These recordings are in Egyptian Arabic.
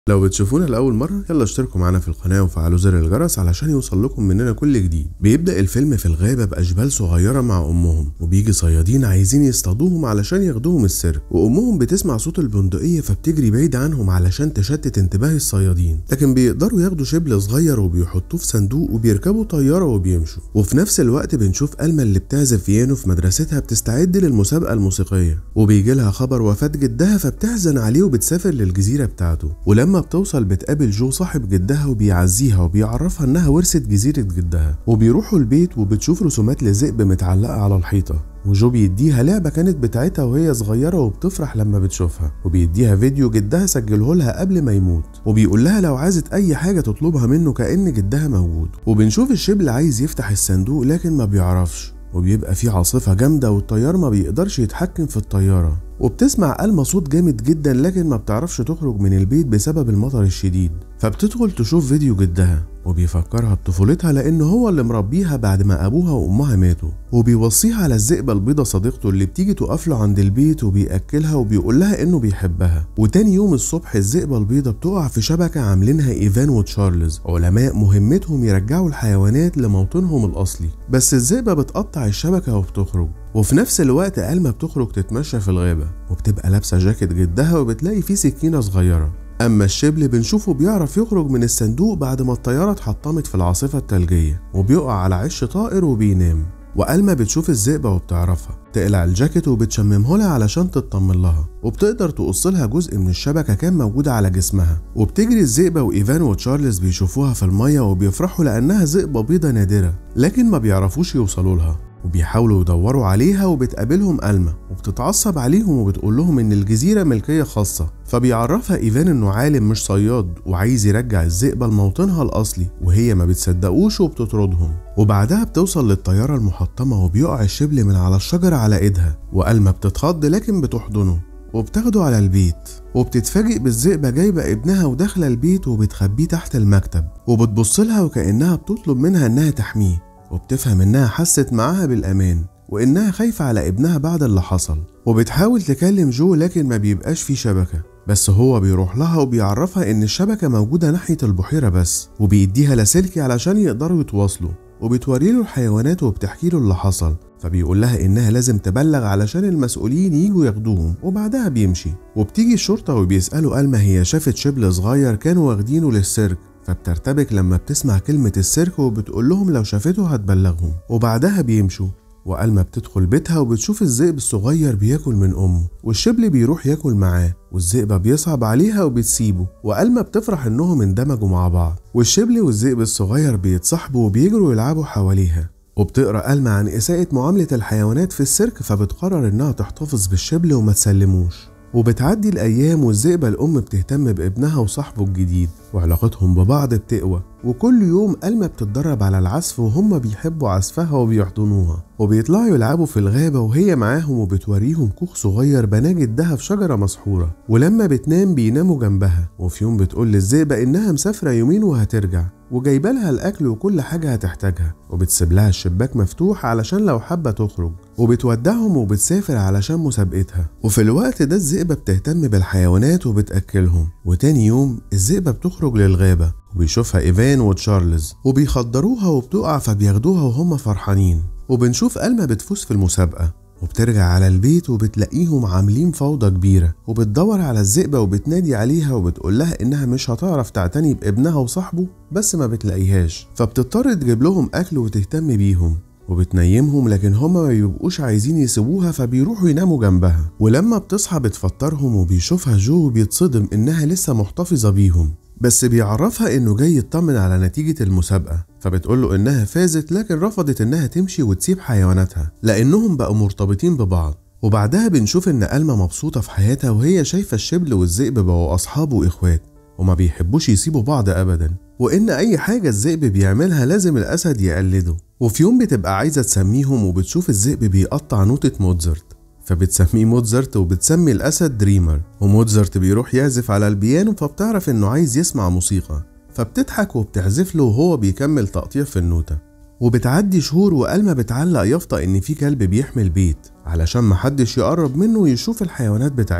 لو بتشوفونا لأول مرة يلا اشتركوا معانا في القناة وفعلوا زر الجرس علشان يوصل لكم مننا كل جديد بيبدأ الفيلم في الغابة بأشبال صغيرة مع أمهم وبيجي صيادين عايزين يصطادوهم علشان ياخدوهم السيرك وأمهم بتسمع صوت البندقية فبتجري بعيد عنهم علشان تشتت انتباه الصيادين لكن بيقدروا ياخدوا شبل صغير وبيحطوه في صندوق وبيركبوا طيارة وبيمشوا وفي نفس الوقت بنشوف ألما اللي بتعزف بيانو في مدرستها بتستعد للمسابقة الموسيقية وبيجي لها خبر وفاة جدها فبتحزن عليه وبتسافر للجزيرة بتاعته ولما بتوصل بتقابل جو صاحب جدها وبيعزيها وبيعرفها انها ورثت جزيرة جدها وبيروحوا البيت وبتشوف رسومات لذئب متعلقة على الحيطة وجو بيديها لعبة كانت بتاعتها وهي صغيرة وبتفرح لما بتشوفها وبيديها فيديو جدها سجله لها قبل ما يموت وبيقول لها لو عايزت أي حاجة تطلبها منه كأن جدها موجود وبنشوف الشبل عايز يفتح الصندوق لكن ما بيعرفش وبيبقى في عاصفة جامدة والطيار ما بيقدرش يتحكم في الطيارة وبتسمع ألما صوت جامد جدا لكن ما بتعرفش تخرج من البيت بسبب المطر الشديد فبتدخل تشوف فيديو جدها وبيفكرها بطفولتها لأنه هو اللي مربيها بعد ما أبوها وأمها ماتوا وبيوصيها على الذئبة البيضة صديقته اللي بتيجي تقف له عند البيت وبيأكلها وبيقول لها إنه بيحبها وتاني يوم الصبح الذئبة البيضة بتقع في شبكة عاملينها إيفان وتشارلز علماء مهمتهم يرجعوا الحيوانات لموطنهم الأصلي بس الذئبة بتقطع الشبكة وبتخرج وفي نفس الوقت ألما بتخرج تتمشى في الغابة وبتبقى لابسة جاكيت جدها وبتلاقي فيه سكينة صغيرة أما الشبل بنشوفه بيعرف يخرج من الصندوق بعد ما الطيارة اتحطمت في العاصفة التلجية وبيقع على عش طائر وبينام وألما بتشوف الذئبة وبتعرفها تقلع الجاكيت وبتشممه لها علشان تطمن لها وبتقدر تقص لها جزء من الشبكة كان موجودة على جسمها وبتجري الذئبة وإيفان وتشارلز بيشوفوها في المية وبيفرحوا لأنها ذئبة بيضة نادرة لكن ما بيعرفوش يوصلوا لها وبيحاولوا يدوروا عليها وبتقابلهم ألما وبتتعصب عليهم وبتقول لهم إن الجزيرة ملكية خاصة فبيعرفها إيفان إنه عالم مش صياد وعايز يرجع الذئبة لموطنها الأصلي وهي ما بتصدقوش وبتطردهم وبعدها بتوصل للطيارة المحطمة وبيقع الشبل من على الشجرة على إيدها وألما بتتخض لكن بتحضنه وبتاخده على البيت وبتتفاجئ بالذئبة جايبة ابنها وداخلة البيت وبتخبيه تحت المكتب وبتبص لها وكأنها بتطلب منها إنها تحميه وبتفهم إنها حست معاها بالأمان وإنها خايفة على ابنها بعد اللي حصل وبتحاول تكلم جو لكن ما بيبقاش في شبكة بس هو بيروح لها وبيعرفها إن الشبكة موجودة ناحية البحيرة بس وبيديها لاسلكي علشان يقدروا يتواصلوا وبتوري له الحيوانات وبتحكي له اللي حصل فبيقول لها إنها لازم تبلغ علشان المسؤولين يجوا ياخدوهم وبعدها بيمشي وبتيجي الشرطة وبيسألوا ألما هي شافت شبل صغير كانوا واخدينه للسيرك فبترتبك لما بتسمع كلمة السيرك وبتقول لهم لو شافته هتبلغهم وبعدها بيمشوا وألما بتدخل بيتها وبتشوف الذئب الصغير بياكل من أمه والشبل بيروح ياكل معاه والذئبة بيصعب عليها وبتسيبه وألما بتفرح إنهم اندمجوا مع بعض والشبل والذئب الصغير بيتصاحبوا وبيجروا يلعبوا حواليها وبتقرا ألما عن إساءة معاملة الحيوانات في السيرك فبتقرر إنها تحتفظ بالشبل وما تسلموش وبتعدي الأيام والذئبة الأم بتهتم بابنها وصاحبه الجديد وعلاقتهم ببعض بتقوى وكل يوم ألما بتتدرب على العزف وهم بيحبوا عزفها وبيحضنوها وبيطلعوا يلعبوا في الغابة وهي معاهم وبتوريهم كوخ صغير بناه جدها في شجرة مسحورة ولما بتنام بيناموا جنبها وفي يوم بتقول للذئبة إنها مسافرة يومين وهترجع وجايبه لها الأكل وكل حاجة هتحتاجها وبتسيب لها الشباك مفتوح علشان لو حابة تخرج وبتودعهم وبتسافر علشان مسابقتها وفي الوقت ده الذئبة بتهتم بالحيوانات وبتأكلهم وتاني يوم الذئبة بتخرج للغابة وبيشوفها إيفان وتشارلز وبيخدروها وبتقع فبياخدوها وهم فرحانين وبنشوف ألما بتفوز في المسابقة وبترجع على البيت وبتلاقيهم عاملين فوضى كبيرة وبتدور على الذئبة وبتنادي عليها وبتقول لها إنها مش هتعرف تعتني بابنها وصاحبه بس ما بتلاقيهاش فبتضطر تجيب لهم أكل وتهتم بيهم وبتنيمهم لكن هما ما بيبقوش عايزين يسيبوها فبيروحوا يناموا جنبها ولما بتصحى بتفطرهم وبيشوفها جو وبيتصدم إنها لسه محتفظة بيهم بس بيعرفها انه جاي يطمن على نتيجة المسابقة فبتقول له انها فازت لكن رفضت انها تمشي وتسيب حيواناتها لانهم بقوا مرتبطين ببعض وبعدها بنشوف ان ألما مبسوطة في حياتها وهي شايفة الشبل والذئب بقوا أصحاب وإخوات وما بيحبوش يسيبوا بعض أبدا وإن أي حاجة الذئب بيعملها لازم الأسد يقلده وفي يوم بتبقى عايزة تسميهم وبتشوف الذئب بيقطع نوتة موتزارت فبتسميه موتزارت وبتسمي الأسد دريمر وموتزارت بيروح يعزف على البيانو فبتعرف إنه عايز يسمع موسيقى فبتضحك وبتعزف له وهو بيكمل تقطيع في النوتة وبتعدي شهور وألما بتعلق يافطة إن في كلب بيحمي البيت علشان محدش يقرب منه ويشوف الحيوانات بتاعتها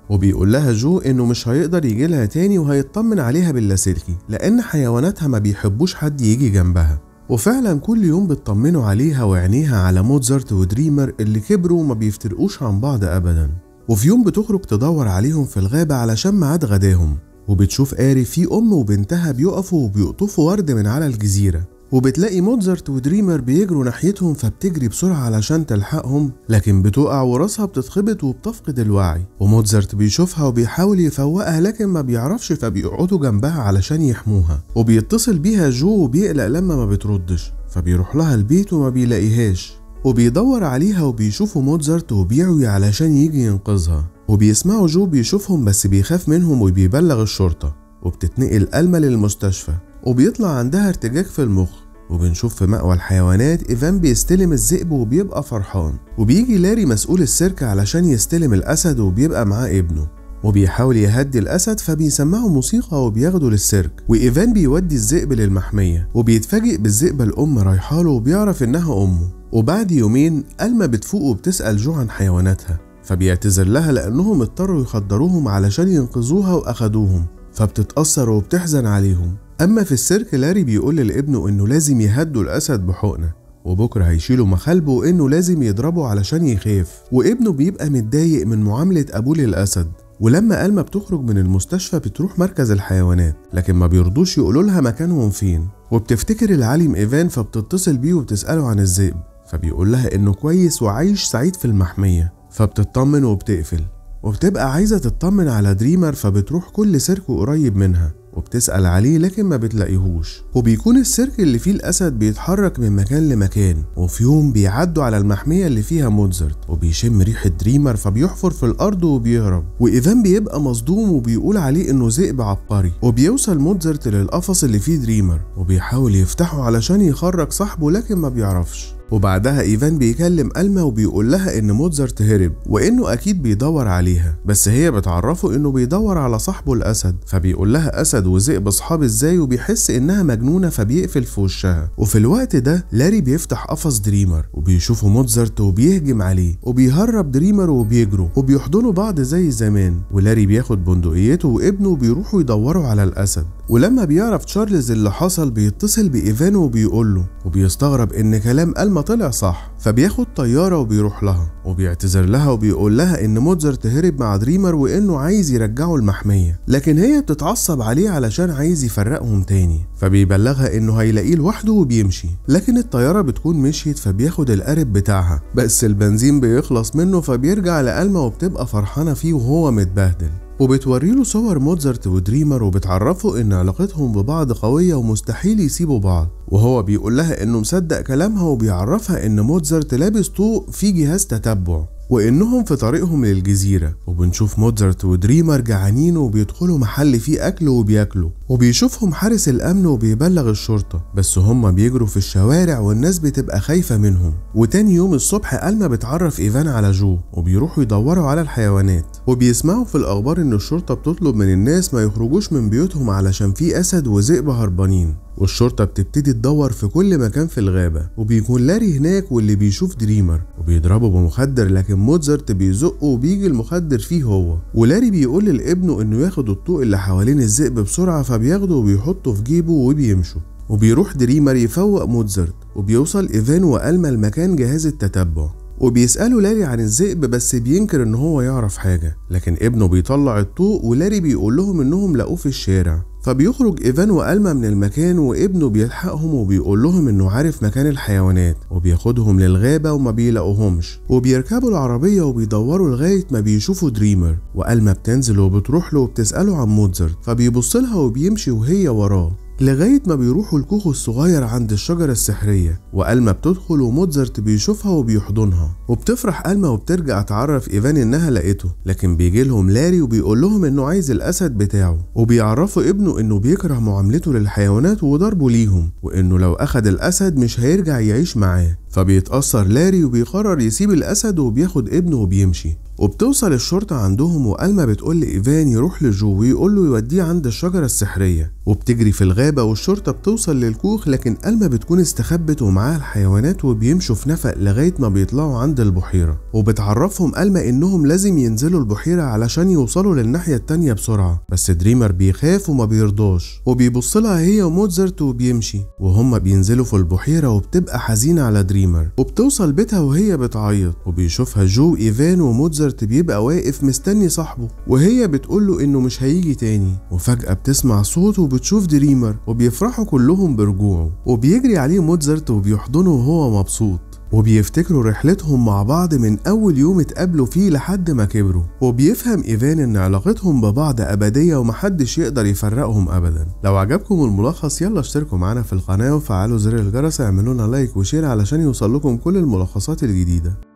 وبيقول لها جو انه مش هيقدر يجي لها تاني وهيطمن عليها باللاسلكي لان حيواناتها ما بيحبوش حد يجي جنبها وفعلا كل يوم بتطمنوا عليها وعينيها على موتزارت ودريمر اللي كبروا وما بيفترقوش عن بعض ابدا وفي يوم بتخرج تدور عليهم في الغابة علشان ميعاد غداهم وبتشوف آري في أم وبنتها بيقفوا وبيقطفوا ورد من على الجزيرة وبتلاقي موتزارت ودريمر بيجروا ناحيتهم فبتجري بسرعة علشان تلحقهم لكن بتقع وراسها بتتخبط وبتفقد الوعي وموتزارت بيشوفها وبيحاول يفوقها لكن ما بيعرفش فبيقعدوا جنبها علشان يحموها وبيتصل بيها جو وبيقلق لما ما بتردش فبيروح لها البيت وما بيلاقيهاش وبيدور عليها وبيشوفوا موتزارت وبيعوي علشان يجي ينقذها وبيسمعوا جو بيشوفهم بس بيخاف منهم وبيبلغ الشرطة وبتتنقل ألمة للمستشفى وبيطلع عندها ارتجاج في المخ وبنشوف في مأوى الحيوانات إيفان بيستلم الذئب وبيبقى فرحان وبيجي لاري مسؤول السيرك علشان يستلم الأسد وبيبقى معاه ابنه وبيحاول يهدي الأسد فبيسمعوا موسيقى وبياخده للسيرك وإيفان بيودي الذئب للمحمية وبيتفاجئ بالذئبة الأم رايحاله وبيعرف إنها أمه وبعد يومين ألما بتفوق وبتسأل جو عن حيواناتها فبيعتذر لها لأنهم اضطروا يخدروهم علشان ينقذوها وأخدوهم فبتتأثر وبتحزن عليهم أما في السيرك لاري بيقول لابنه إنه لازم يهدوا الأسد بحقنة وبكرة هيشيلوا مخالبه وإنه لازم يضربه علشان يخاف وابنه بيبقى متضايق من معاملة أبوه للأسد ولما ألما بتخرج من المستشفى بتروح مركز الحيوانات لكن ما بيرضوش يقولوا لها مكانهم فين وبتفتكر العالم إيفان فبتتصل بيه وبتسأله عن الذئب فبيقول لها إنه كويس وعايش سعيد في المحمية فبتطمن وبتقفل وبتبقى عايزة تطمن على دريمر فبتروح كل سيرك قريب منها وبتسأل عليه لكن ما بتلاقيهوش وبيكون السيرك اللي فيه الأسد بيتحرك من مكان لمكان وفي يوم بيعدوا على المحمية اللي فيها موتزارت وبيشم ريحة دريمر فبيحفر في الأرض وبيهرب وإيفان بيبقى مصدوم وبيقول عليه إنه ذئب عبقري وبيوصل موتزارت للقفص اللي فيه دريمر وبيحاول يفتحه علشان يخرج صاحبه لكن ما بيعرفش وبعدها ايفان بيكلم ألما وبيقول لها ان موتزارت هرب وانه اكيد بيدور عليها بس هي بتعرفه انه بيدور على صاحبه الاسد فبيقول لها اسد وذئب اصحاب ازاي وبيحس انها مجنونه فبيقفل في وشها وفي الوقت ده لاري بيفتح قفص دريمر وبيشوفه موتزارت وبيهجم عليه وبيهرب دريمر وبيجروا وبيحضنوا بعض زي زمان ولاري بياخد بندقيته وابنه وبيروحوا يدوروا على الاسد ولما بيعرف تشارلز اللي حصل بيتصل بإيفان وبيقول له وبيستغرب إن كلام ألما طلع صح فبياخد طيارة وبيروح لها وبيعتذر لها وبيقول لها إن موتزارت هرب مع دريمر وإنه عايز يرجعه المحمية لكن هي بتتعصب عليه علشان عايز يفرقهم تاني فبيبلغها إنه هيلاقيه لوحده وبيمشي لكن الطيارة بتكون مشيت فبياخد القارب بتاعها بس البنزين بيخلص منه فبيرجع لألما وبتبقى فرحانة فيه وهو متبهدل وبتوريله صور موتزارت ودريمر وبتعرفه ان علاقتهم ببعض قوية ومستحيل يسيبوا بعض وهو بيقول لها انه مصدق كلامها وبيعرفها ان موتزارت لابس طوق فيه جهاز تتبع وانهم في طريقهم للجزيرة وبنشوف موتزارت ودريمر جعانين وبيدخلوا محل فيه اكل وبياكلوا وبيشوفهم حارس الامن وبيبلغ الشرطة بس هما بيجروا في الشوارع والناس بتبقى خايفة منهم وتاني يوم الصبح ألما بتعرف ايفان على جو وبيروحوا يدوروا على الحيوانات وبيسمعوا في الاخبار ان الشرطة بتطلب من الناس ما يخرجوش من بيوتهم علشان في اسد وذئب هربانين والشرطة بتبتدي تدور في كل مكان في الغابة وبيكون لاري هناك واللي بيشوف دريمر وبيضربه بمخدر لكن موتزارت بيزقه وبيجي المخدر فيه هو ولاري بيقول لابنه انه ياخد الطوق اللي حوالين الذئب بسرعة فبياخده وبيحطه في جيبه وبيمشوا وبيروح دريمر يفوق موتزارت وبيوصل ايفان وألما لمكان جهاز التتبع وبيسألوا لاري عن الذئب بس بينكر ان هو يعرف حاجة لكن ابنه بيطلع الطوق ولاري بيقول لهم انهم لقوه في الشارع فبيخرج ايفان والما من المكان وابنه بيلحقهم وبيقول لهم انه عارف مكان الحيوانات وبياخدهم للغابه وما بيلاقوهمش وبيركبوا العربيه وبيدوروا لغايه ما بيشوفوا دريمر والما بتنزل وبتروح له وبتساله عن موتزارت فبيبص لها وبيمشي وهي وراه لغاية ما بيروحوا الكوخ الصغير عند الشجرة السحرية وألما بتدخل وموتزارت بيشوفها وبيحضنها وبتفرح ألما وبترجع تعرف إيفان إنها لقيته لكن بيجي لهم لاري وبيقول لهم إنه عايز الأسد بتاعه وبيعرفوا ابنه إنه بيكره معاملته للحيوانات وضربه ليهم وإنه لو أخد الأسد مش هيرجع يعيش معاه فبيتأثر لاري وبيقرر يسيب الأسد وبياخد ابنه وبيمشي وبتوصل الشرطة عندهم وألما بتقول لإيفان يروح لجو ويقول له يوديه عند الشجرة السحرية وبتجري في الغابة والشرطة بتوصل للكوخ لكن ألما بتكون استخبت ومعاها الحيوانات وبيمشوا في نفق لغاية ما بيطلعوا عند البحيرة وبتعرفهم ألما إنهم لازم ينزلوا البحيرة علشان يوصلوا للناحية التانية بسرعة بس دريمر بيخاف وما بيرضاش وبيبص لها هي وموتزرت وبيمشي وهما بينزلوا في البحيرة وبتبقى حزينة على دريمر وبتوصل بيتها وهي بتعيط وبيشوفها جو إيفان وموتزرت بيبقى واقف مستني صاحبه وهي بتقول له إنه مش هيجي تاني وفجأة بتسمع صوت وبتشوف دريمر وبيفرحوا كلهم برجوعه وبيجري عليه موتزرت وبيحضنه وهو مبسوط وبيفتكروا رحلتهم مع بعض من أول يوم اتقابلوا فيه لحد ما كبروا وبيفهم إيفان إن علاقتهم ببعض أبدية ومحدش يقدر يفرقهم أبدا لو عجبكم الملخص يلا اشتركوا معانا في القناة وفعلوا زر الجرس اعملوا لنا لايك وشير علشان يوصل لكم كل الملخصات الجديدة